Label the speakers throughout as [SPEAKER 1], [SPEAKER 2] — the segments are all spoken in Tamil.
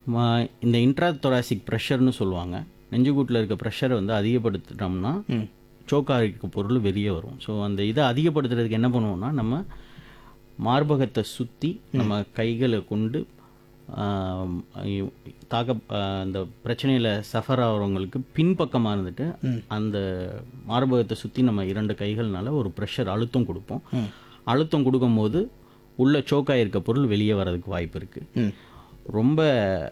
[SPEAKER 1] ம- இந்த இன்ட்ரா தொராசிக் ப்ரெஷர்னு சொல்லுவாங்க நெஞ்சுக்கூட்டில் இருக்க ப்ரெஷரை வந்து அதிகப்படுத்திட்டோம்னா சோக்காக இருக்க பொருள் வெளியே வரும் ஸோ அந்த இதை அதிகப்படுத்துறதுக்கு என்ன பண்ணுவோம்னா நம்ம மார்பகத்தை சுற்றி நம்ம கைகளை கொண்டு ஆம், ஐயோ, தாக்க ஆ, அந்த பிரச்சனையில் சஃபர் ஆகிறவங்களுக்கு பின்பக்கமாக இருந்துட்டு அந்த மார்பகத்தை சுற்றி நம்ம இரண்டு கைகள்னால ஒரு ப்ரெஷர் அழுத்தம் கொடுப்போம் அழுத்தம் கொடுக்கும்போது உள்ள சோக்காக இருக்க பொருள் வெளியே வர்றதுக்கு வாய்ப்பு இருக்குது ரொம்ப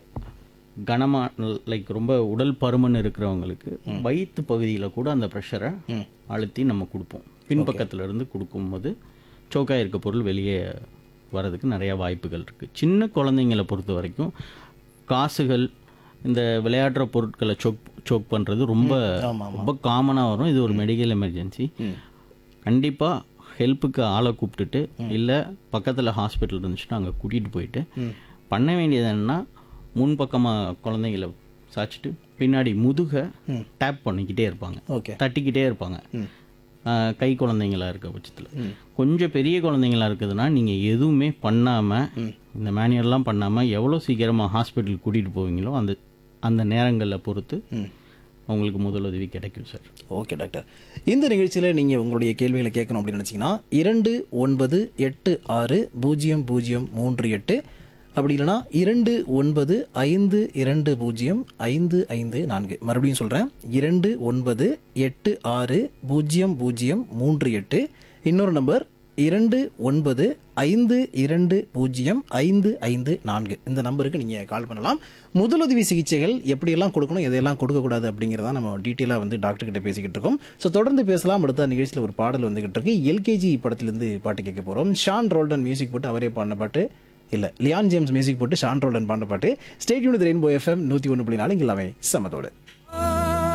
[SPEAKER 1] கனமாக லைக் ரொம்ப உடல் பருமன் இருக்கிறவங்களுக்கு வயிற்று பகுதியில் கூட அந்த ப்ரெஷரை அழுத்தி நம்ம கொடுப்போம் பின்பக்கத்துல இருந்து கொடுக்கும்போது சோக்காக இருக்க பொருள் வெளியே வர்றதுக்கு நிறைய வாய்ப்புகள் இருக்குது சின்ன குழந்தைங்களை பொறுத்த வரைக்கும் காசுகள் இந்த விளையாடுற பொருட்களை சோக் சோக் பண்ணுறது ரொம்ப ரொம்ப காமனாக வரும் இது ஒரு மெடிக்கல் எமர்ஜென்சி கண்டிப்பாக ஹெல்ப்புக்கு ஆளை கூப்பிட்டுட்டு இல்லை பக்கத்தில் ஹாஸ்பிட்டல் இருந்துச்சுன்னா அங்கே கூட்டிகிட்டு போயிட்டு பண்ண வேண்டியது என்னன்னா முன்பக்கமாக குழந்தைங்களை சாய்ச்சிட்டு பின்னாடி முதுகை டேப் பண்ணிக்கிட்டே இருப்பாங்க
[SPEAKER 2] ஓகே
[SPEAKER 1] தட்டிக்கிட்டே இருப்பாங்க ஆஹ் கை குழந்தைங்களா இருக்க பட்சத்தில் கொஞ்சம் பெரிய குழந்தைங்களா இருக்குதுன்னா நீங்கள் எதுவுமே பண்ணாமல் இந்த மேனுவல்லாம் பண்ணாமல் எவ்வளோ சீக்கிரமாக ஹாஸ்பிட்டல் கூட்டிகிட்டு போவீங்களோ அந்த அந்த நேரங்களில் பொறுத்து உங்களுக்கு முதலுதவி கிடைக்கும் சார்
[SPEAKER 2] ஓகே டாக்டர் இந்த நிகழ்ச்சியில் நீங்கள் உங்களுடைய கேள்விகளை கேட்கணும் அப்படின்னு நினச்சிங்கன்னா இரண்டு ஒன்பது எட்டு ஆறு பூஜ்ஜியம் பூஜ்ஜியம் மூன்று எட்டு அப்படி இல்லைனா இரண்டு ஒன்பது ஐந்து இரண்டு பூஜ்ஜியம் ஐந்து ஐந்து நான்கு மறுபடியும் சொல்கிறேன் இரண்டு ஒன்பது எட்டு ஆறு பூஜ்ஜியம் பூஜ்ஜியம் மூன்று எட்டு இன்னொரு நம்பர் இரண்டு ஒன்பது ஐந்து இரண்டு பூஜ்ஜியம் ஐந்து ஐந்து நான்கு இந்த நம்பருக்கு நீங்கள் கால் பண்ணலாம் முதலுதவி சிகிச்சைகள் எப்படியெல்லாம் கொடுக்கணும் எதையெல்லாம் கொடுக்கக்கூடாது அப்படிங்கிறத நம்ம டீட்டெயிலாக வந்து டாக்டர் கிட்ட பேசிக்கிட்டு இருக்கோம் ஸோ தொடர்ந்து பேசலாம் அடுத்த நிகழ்ச்சியில் ஒரு பாடல் வந்துகிட்டு இருக்கு எல்கேஜி படத்திலிருந்து பாட்டு கேட்க போகிறோம் ஷான் ரோல்டன் மியூசிக் போட்டு அவரே பாடின பாட்டு இல்லை லியான் ஜேம்ஸ் மியூசிக் போட்டு ஷான் ரோல்டன் பாடின பாட்டு ஸ்டேட் யூனிட் ரெயின்போ எஃப்எம் நூற்றி ஒன்று புள்ளி நாலு இங்கே எல்லாமே சமத்தோடு